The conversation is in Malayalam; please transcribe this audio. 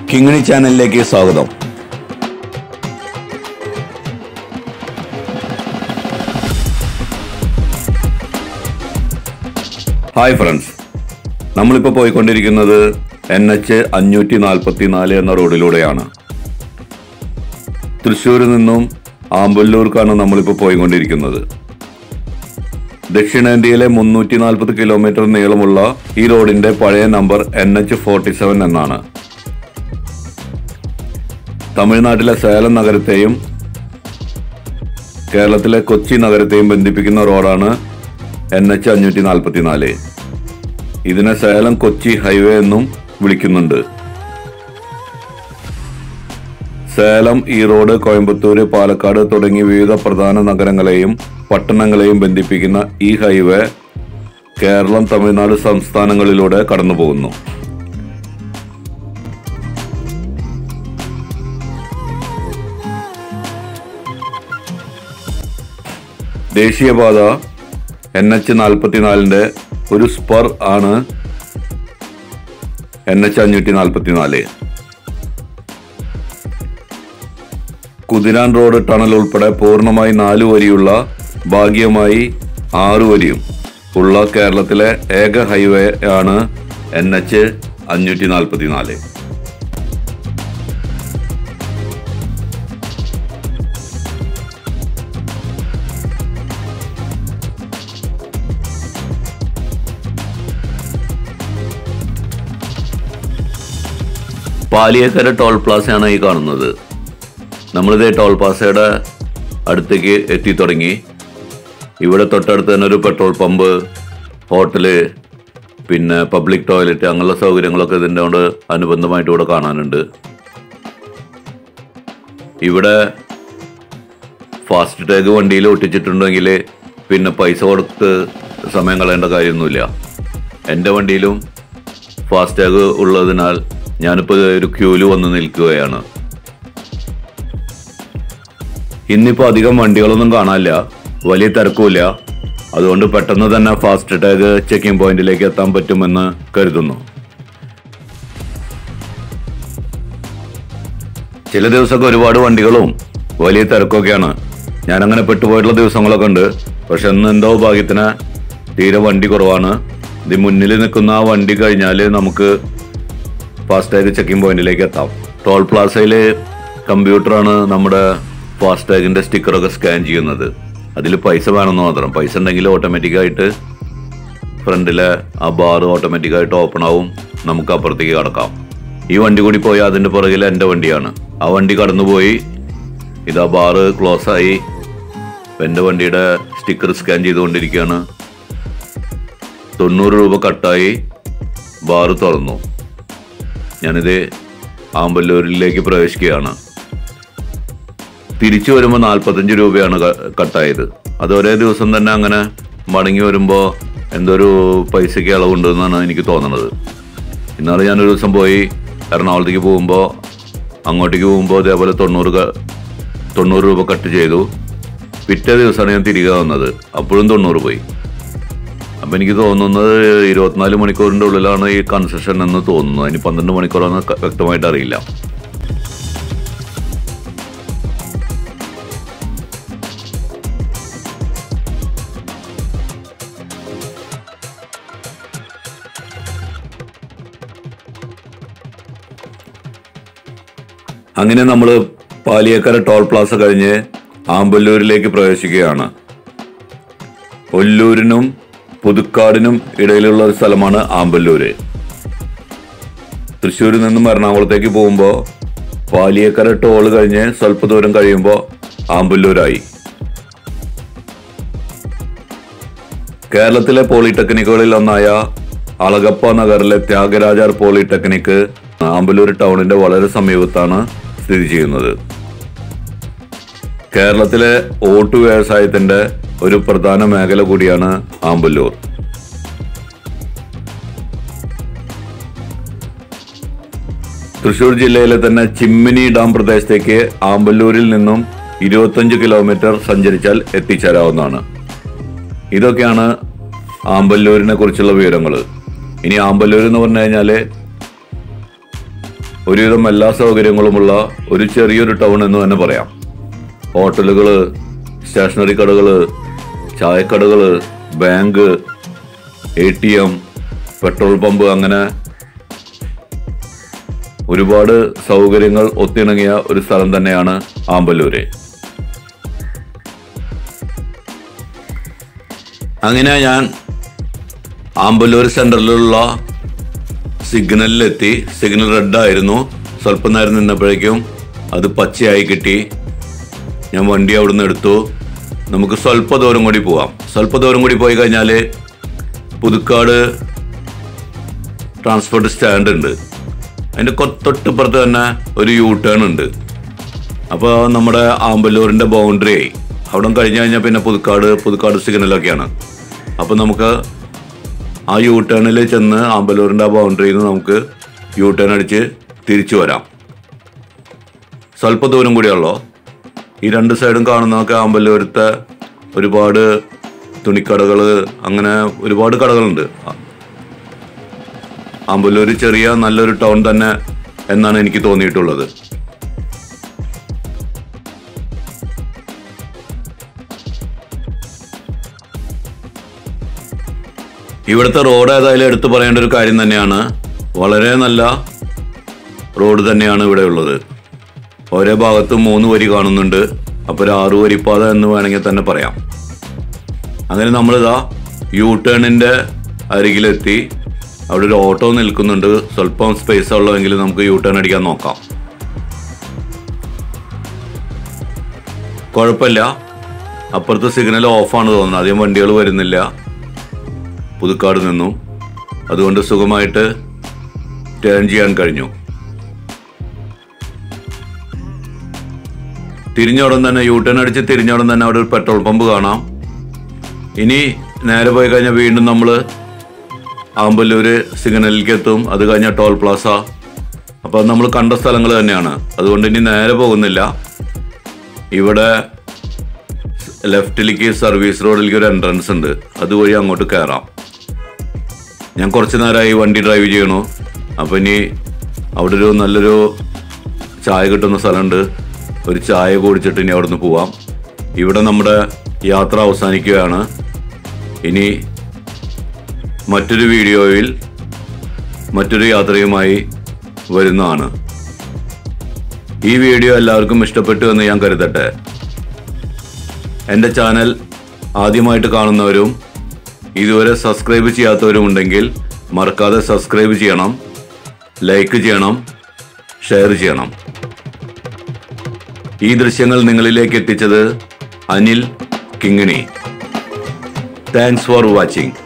കിങ്ങിണി ചാനലിലേക്ക് സ്വാഗതം ഹായ് ഫ്രണ്ട്സ് നമ്മളിപ്പോൾ പോയിക്കൊണ്ടിരിക്കുന്നത് എൻ എച്ച് അഞ്ഞൂറ്റി നാൽപ്പത്തി നാല് എന്ന റോഡിലൂടെയാണ് തൃശ്ശൂരിൽ നിന്നും ആമ്പല്ലൂർക്കാണ് നമ്മളിപ്പോൾ പോയിക്കൊണ്ടിരിക്കുന്നത് ദക്ഷിണേന്ത്യയിലെ മുന്നൂറ്റി നാൽപ്പത് കിലോമീറ്റർ നീളമുള്ള ഈ റോഡിന്റെ പഴയ number N H forty seven എന്നാണ് തമിഴ്നാട്ടിലെ സേലം നഗരത്തെയും കേരളത്തിലെ കൊച്ചി നഗരത്തെയും ബന്ധിപ്പിക്കുന്ന റോഡാണ് എൻ എച്ച് അഞ്ഞൂറ്റി നാൽപ്പത്തിനാല് ഇതിനെ സേലം കൊച്ചി ഹൈവേ എന്നും വിളിക്കുന്നുണ്ട് സേലം ഈറോഡ് കോയമ്പത്തൂര് പാലക്കാട് തുടങ്ങി വിവിധ പ്രധാന നഗരങ്ങളെയും പട്ടണങ്ങളെയും ബന്ധിപ്പിക്കുന്ന ഈ ഹൈവേ കേരളം തമിഴ്നാട് സംസ്ഥാനങ്ങളിലൂടെ കടന്നുപോകുന്നു ദേശീയപാത എൻ എച്ച് നാൽപ്പത്തിനാലിന്റെ ഒരു സ്പർ ആണ് എൻ എച്ച് അഞ്ഞൂറ്റി നാൽപ്പത്തിനാല് കുതിരാൻ റോഡ് ടണൽ ഉൾപ്പെടെ പൂർണ്ണമായി നാല് വരിയുള്ള ഭാഗികമായി ആറ് വരിയും ഉള്ള കേരളത്തിലെ ഏക ഹൈവേ ആണ് എൻ എച്ച് അഞ്ഞൂറ്റി നാൽപ്പത്തിനാല് പാലിയേക്കര ടോൾ പ്ലാസയാണ് ഈ കാണുന്നത് നമ്മളിതേ ടോൾ പ്ലാസയുടെ അടുത്തേക്ക് എത്തി തുടങ്ങി ഇവിടെ തൊട്ടടുത്ത് തന്നെ ഒരു പെട്രോൾ പമ്പ് ഹോട്ടല് പിന്നെ പബ്ലിക് ടോയ്ലറ്റ് അങ്ങനെയുള്ള സൗകര്യങ്ങളൊക്കെ ഇതിൻ്റെ കൊണ്ട് അനുബന്ധമായിട്ട് ഇവിടെ കാണാനുണ്ട് ഇവിടെ ഫാസ്റ്റ് ടാഗ് വണ്ടിയിൽ ഒട്ടിച്ചിട്ടുണ്ടെങ്കിൽ പിന്നെ പൈസ കൊടുത്ത് സമയം കളയേണ്ട കാര്യമൊന്നുമില്ല എൻ്റെ വണ്ടിയിലും ഫാസ്റ്റ് ടാഗ് ഉള്ളതിനാൽ ഞാനിപ്പോൾ ഒരു ക്യൂല് വന്ന് നിൽക്കുകയാണ് ഇന്നിപ്പോൾ അധികം വണ്ടികളൊന്നും കാണാനില്ല വലിയ തിരക്കുമില്ല അതുകൊണ്ട് പെട്ടെന്ന് തന്നെ ഫാസ്റ്റ് ടാഗ് ചെക്കിംഗ് പോയിന്റിലേക്ക് എത്താൻ പറ്റുമെന്ന് കരുതുന്നു ചില ദിവസമൊക്കെ ഒരുപാട് വണ്ടികളും വലിയ തിരക്കൊക്കെയാണ് ഞാനങ്ങനെ പെട്ടുപോയിട്ടുള്ള ദിവസങ്ങളൊക്കെ ഉണ്ട് പക്ഷെ ഇന്ന് എന്തോ ഭാഗ്യത്തിന് തീരെ വണ്ടി കുറവാണ് ഇത് മുന്നിൽ നിൽക്കുന്ന ആ വണ്ടി കഴിഞ്ഞാൽ നമുക്ക് ഫാസ്ടാഗ് ചെക്കിംഗ് പോയിന്റിലേക്ക് എത്താം ടോൾ പ്ലാസയിൽ കമ്പ്യൂട്ടറാണ് നമ്മുടെ ഫാസ്ടാഗിന്റെ സ്റ്റിക്കറൊക്കെ സ്കാൻ ചെയ്യുന്നത് അതിൽ പൈസ വേണമെന്ന് മാത്രം പൈസ ഉണ്ടെങ്കിൽ ഓട്ടോമാറ്റിക്കായിട്ട് ഫ്രണ്ടിലെ ആ ബാർ ഓട്ടോമാറ്റിക്കായിട്ട് ഓപ്പൺ ആവും നമുക്ക് അപ്പുറത്തേക്ക് കടക്കാം ഈ വണ്ടി കൂടി പോയി അതിന്റെ പുറകിൽ എൻ്റെ വണ്ടിയാണ് ആ വണ്ടി കടന്നുപോയി ഇതാ ബാറ് ക്ലോസ് ആയി എൻ്റെ വണ്ടിയുടെ സ്റ്റിക്കർ സ്കാൻ ചെയ്തുകൊണ്ടിരിക്കുകയാണ് തൊണ്ണൂറ് രൂപ കട്ടായി ബാറ് തുറന്നു ഞാനിത് ആമ്പല്ലൂരിലേക്ക് പ്രവേശിക്കുകയാണ് തിരിച്ചു വരുമ്പോൾ നാൽപ്പത്തഞ്ച് രൂപയാണ് ക- കട്ടായത് അത് ഒരേ ദിവസം തന്നെ അങ്ങനെ മടങ്ങി വരുമ്പോൾ എന്തൊരു പൈസയ്ക്ക് ഇളവുണ്ടെന്നാണ് എനിക്ക് തോന്നുന്നത് ഇന്നാൾ ഞാനൊരു ദിവസം പോയി എറണാകുളത്തേക്ക് പോകുമ്പോൾ അങ്ങോട്ടേക്ക് പോകുമ്പോൾ അതേപോലെ തൊണ്ണൂറ് ക- തൊണ്ണൂറ് രൂപ കട്ട് ചെയ്തു പിറ്റേ ദിവസമാണ് ഞാൻ തിരികെ വന്നത് അപ്പോഴും തൊണ്ണൂറ് പോയി അപ്പം എനിക്ക് തോന്നുന്നത് ഇരുപത്തിനാല് മണിക്കൂറിൻ്റെ ഉള്ളിലാണ് ഈ കൺസെഷൻ എന്ന് തോന്നുന്നു അതിന് പന്ത്രണ്ട് മണിക്കൂറാണെന്ന് ക- വ്യക്തമായിട്ട് അറിയില്ല അങ്ങനെ നമ്മൾ പാലിയേക്കര ടോൾ പ്ലാസ കഴിഞ്ഞ് ആമ്പല്ലൂരിലേക്ക് പ്രവേശിക്കുകയാണ് ഒല്ലൂരിനും പുതുക്കാടിനും ഇടയിലുള്ള ഒരു സ്ഥലമാണ് ആമ്പല്ലൂര് തൃശ്ശൂരിൽ നിന്നും എറണാകുളത്തേക്ക് പോകുമ്പോൾ പാലിയേക്കര ടോൾ കഴിഞ്ഞ് സ്വല്പ ദൂരം കഴിയുമ്പോൾ ആമ്പല്ലൂരായി കേരളത്തിലെ പോളിടെക്നിക്കുകളിൽ ഒന്നായ അളഗപ്പ നഗറിലെ ത്യാഗരാജാർ പോളിടെക്നിക്ക് ആമ്പല്ലൂർ ടൗണിന്റെ വളരെ സമീപത്താണ് സ്ഥിതി ചെയ്യുന്നത് കേരളത്തിലെ ഓട്ടു വ്യവസായത്തിന്റെ ഒരു പ്രധാന മേഖല കൂടിയാണ് ആമ്പല്ലൂർ തൃശൂർ ജില്ലയിലെ തന്നെ ചിമ്മിനി ഡാം പ്രദേശത്തേക്ക് ആമ്പല്ലൂരിൽ നിന്നും ഇരുപത്തഞ്ച് കിലോമീറ്റർ സഞ്ചരിച്ചാൽ എത്തിച്ചേരാവുന്നതാണ് ഇതൊക്കെയാണ് ആമ്പല്ലൂരിനെ കുറിച്ചുള്ള വിവരങ്ങൾ ഇനി ആമ്പല്ലൂർ എന്ന് പറഞ്ഞു കഴിഞ്ഞാൽ ഒരുവിധം എല്ലാ സൗകര്യങ്ങളുമുള്ള ഒരു ചെറിയൊരു ടൗൺ എന്ന് തന്നെ പറയാം ഹോട്ടലുകള് സ്റ്റേഷനറി കടകള് ചായക്കടകള് bank A T M petrol pump അങ്ങനെ ഒരുപാട് സൗകര്യങ്ങൾ ഒത്തിണങ്ങിയ ഒരു സ്ഥലം തന്നെയാണ് ആമ്പല്ലൂര് അങ്ങനെ ഞാൻ ആമ്പല്ലൂർ സെന്ററിലുള്ള സിഗ്നലിലെത്തി സിഗ്നൽ റെഡ് ആയിരുന്നു സ്വല്പം നേരം നിന്നപ്പോഴേക്കും അത് പച്ചയായി കിട്ടി ഞാൻ വണ്ടി അവിടുന്ന് എടുത്തു നമുക്ക് സ്വല്പ ദൂരം കൂടി പോവാം സ്വല്പ ദൂരം കൂടി പോയി കഴിഞ്ഞാൽ പുതുക്കാട് ട്രാൻസ്പോർട്ട് സ്റ്റാൻഡ് ഉണ്ട് അതിൻ്റെ തൊട്ടിപ്പുറത്ത് തന്നെ ഒരു യൂ ടേൺ ഉണ്ട് അപ്പോൾ നമ്മുടെ ആമ്പല്ലൂരിൻ്റെ ബൗണ്ടറി ആയി അവിടെ കഴിഞ്ഞ് കഴിഞ്ഞാൽ പിന്നെ പുതുക്കാട് പുതുക്കാട് സിഗ്നലൊക്കെയാണ് അപ്പോൾ നമുക്ക് ആ യൂ ടേണിൽ ചെന്ന് ആമ്പല്ലൂരിൻ്റെ ആ ബൗണ്ടറിയിൽ നിന്ന് നമുക്ക് യൂ ടേൺ അടിച്ച് തിരിച്ചു വരാം സ്വല്പ ദൂരം കൂടിയുള്ളൂ ഈ രണ്ട് സൈഡും കാണുന്നതൊക്കെ ആമ്പല്ലൂരത്തെ ഒരുപാട് തുണിക്കടകൾ അങ്ങനെ ഒരുപാട് കടകളുണ്ട് ആമ്പല്ലൂർ ചെറിയ നല്ലൊരു ടൗൺ തന്നെ എന്നാണ് എനിക്ക് തോന്നിയിട്ടുള്ളത് ഇവിടുത്തെ റോഡ് ഏതായാലും എടുത്തു പറയേണ്ട ഒരു കാര്യം തന്നെയാണ് വളരെ നല്ല റോഡ് തന്നെയാണ് ഇവിടെ ഉള്ളത് ഓരോ ഭാഗത്തും മൂന്ന് വരി കാണുന്നുണ്ട് അപ്പോൾ ഒരു ആറു വരിപ്പാത എന്ന് വേണമെങ്കിൽ തന്നെ പറയാം അങ്ങനെ നമ്മളിതാ യൂ ടേണിൻ്റെ അരികിലെത്തി അവിടെ ഒരു ഓട്ടോ നിൽക്കുന്നുണ്ട് സ്വല്പം സ്പേസ് ഉള്ളതെങ്കിൽ നമുക്ക് യൂ ടേൺ അടിക്കാൻ നോക്കാം കുഴപ്പമില്ല അപ്പുറത്തെ സിഗ്നൽ ഓഫാണ് തോന്നുന്നത് അധികം വണ്ടികൾ വരുന്നില്ല പുതുക്കാട് നിന്നും അതുകൊണ്ട് സുഖമായിട്ട് ടേൺ ചെയ്യാൻ കഴിഞ്ഞു തിരിഞ്ഞോടം തന്നെ യൂ ടേൺ അടിച്ച് തിരിഞ്ഞോടം തന്നെ അവിടെ ഒരു പെട്രോൾ പമ്പ് കാണാം ഇനി നേരെ പോയി കഴിഞ്ഞാൽ വീണ്ടും നമ്മൾ ആമ്പല്ലൂർ സിഗ്നലിലേക്ക് എത്തും അത് കഴിഞ്ഞാൽ ടോൾ പ്ലാസ അപ്പോൾ നമ്മൾ കണ്ട സ്ഥലങ്ങൾ തന്നെയാണ് അതുകൊണ്ട് ഇനി നേരെ പോകുന്നില്ല ഇവിടെ ലെഫ്റ്റിലേക്ക് സർവീസ് റോഡിലേക്ക് ഒരു എൻട്രൻസ് ഉണ്ട് അതുവഴി അങ്ങോട്ട് കയറാം ഞാൻ കുറച്ച് നേരമായി വണ്ടി ഡ്രൈവ് ചെയ്യണു അപ്പോൾ ഇനി അവിടെ ഒരു നല്ലൊരു ചായ കിട്ടുന്ന സ്ഥലമുണ്ട് ഒരു ചായ കുടിച്ചിട്ട് ഇനി അവിടെ നിന്ന് പോവാം ഇവിടെ നമ്മുടെ യാത്ര അവസാനിക്കുകയാണ് ഇനി മറ്റൊരു വീഡിയോയിൽ മറ്റൊരു യാത്രയുമായി വരുന്നതാണ് ഈ വീഡിയോ എല്ലാവർക്കും ഇഷ്ടപ്പെട്ടു എന്ന് ഞാൻ കരുതട്ടെ എൻ്റെ ചാനൽ ആദ്യമായിട്ട് കാണുന്നവരും ഇതുവരെ സബ്സ്ക്രൈബ് ചെയ്യാത്തവരും ഉണ്ടെങ്കിൽ മറക്കാതെ സബ്സ്ക്രൈബ് ചെയ്യണം ലൈക്ക് ചെയ്യണം ഷെയർ ചെയ്യണം ഈ ദൃശ്യങ്ങൾ നിങ്ങളിലേക്ക് എത്തിച്ചത് Anil Kingini thanks for watching